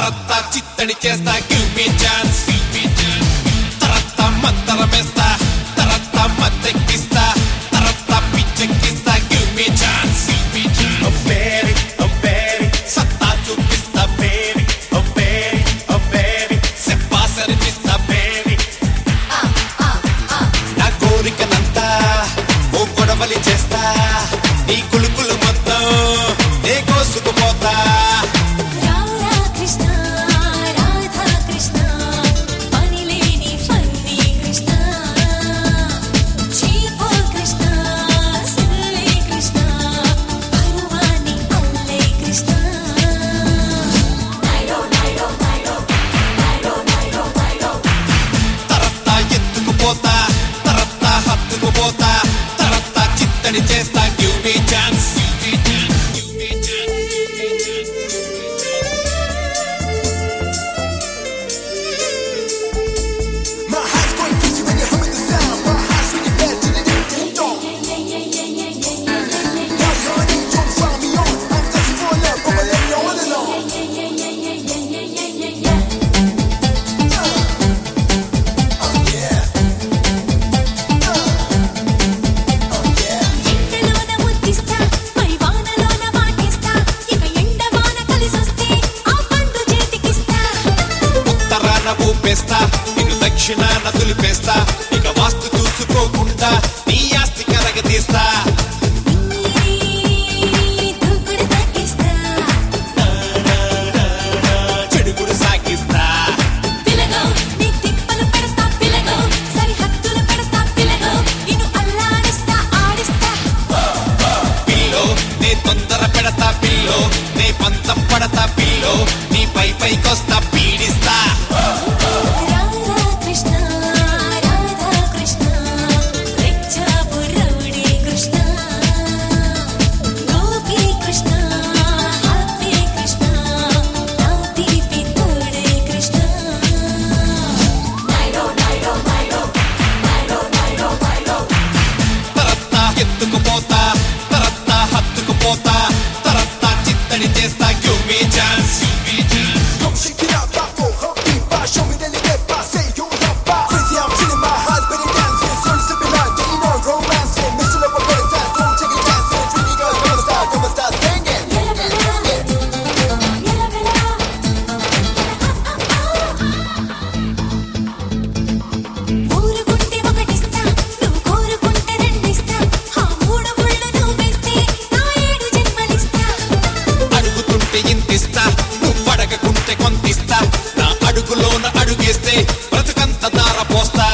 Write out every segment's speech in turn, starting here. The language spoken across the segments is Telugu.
తరత్త చిత్తడి చేస్తా గివ్ మీ ఛాన్స్ తరత్త మంతరమేస్తా తరత్త మత్తెక్కిస్తా తరత్త పిచ్చెక్కిస్తా give me chance oh baby oh baby సత్తా చూపిస్తా baby oh baby oh baby సెప్పా సరిపిస్తా బేబీ నా కోరికనంతా ఓ గొడవలి చేస్తా నీ కులుకులు మొత్తం నే కోసుకుపోతా రాధా కృష్ణ రాధా కృష్ణ పనిలేని ఫన్నీ కృష్ణ చీపో కృష్ణ సిల్లే కృష్ణ పరువాని అల్లే కృష్ణ నైరో నైరో నైరో నైరో నైరో నైరో తరత్తా ఎత్తుకుపోతా తరత్తా హత్తుకుపోతా తరత్తా చిత్తడి చేస్తా give me chance My heart's going crazy when you're humming the sound. My heart's really bad till it ding ding dong. Now honey, don't try me on. I'm touching for love, but let me all alone. Oh yeah. Oh yeah. ఎండలోన ముద్దిస్తా పై వానలోన వాటిస్తా ఇక ఎండ వాన కలిసొస్తే ఆ పండు చేతికిస్తా ఉత్తరాన ఊపేస్తా నిన్ను దక్షిణాన దులిపేస్తా ఇక వాస్తు చూసుకోకుండా నీ ఆస్తి కరగదీస్తా దూకుడు తగ్గిస్తా చెడుగుడు సాగిస్తా పిలగో నీ తిప్పలు పెడతా పిలగో సరిహద్దులు పెడతా పిలగో నిన్ను అల్లాడిస్తా ఆడిస్తా పిల్లో నే తొందర పెడతా పిల్లో నే పంతం పడతా పిల్లో నీ పై పైకొస్తా పీడిస్తా రాధా కృష్ణ రాధా కృష్ణ రెచ్చాపు రౌడీ కృష్ణ గోపి కృష్ణ హ్యాపీ కృష్ణ నా తీపి తోడే కృష్ణ నైరో నైరో నైరో నైరో నైరో నైరో తరత్తా ఎత్తుకుపోతా తరత్తా హత్తుకుపోతా తరత్తా చిత్తడి చేస్తా give me chance Come shake it out, bop, oh, hum, beat, bop, show me that you get by, say you love bop. Crazy, I'm feeling my heart, better dancing, sun sipping on, don't you know, romancing, missing up a better time, don't take a chance, and pretty girl, come and start, come and start singing. ఊరుకుంటే ఒకటిస్తా నువ్వు కోరుకుంటే రెండిస్తా ఆ మూడు ముళ్ళు నువ్వేస్తే నా ఏడు జన్మలిస్తా అడుగుతుంటే ఇంతిస్తా నువ్వు అడగకుంటే కొంతిస్తా నా అడుగులోన అడుగేస్తే బ్రతుకంత దార పోస్తా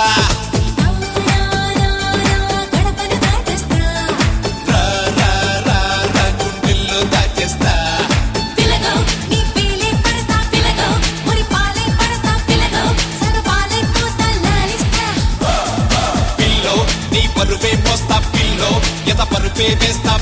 గడపను దాటేస్తా రా, రా, రా, రా, గుండెల్లో దాచేస్తా పిలగో నీ పీలే పడతా పిలగో మురి పాలే పడతా పిలగో సరపాలే పోతా లాలిస్తా పిల్లో నీ పరువే మోస్తా పిల్లో ఎత పరుపే వేస్తా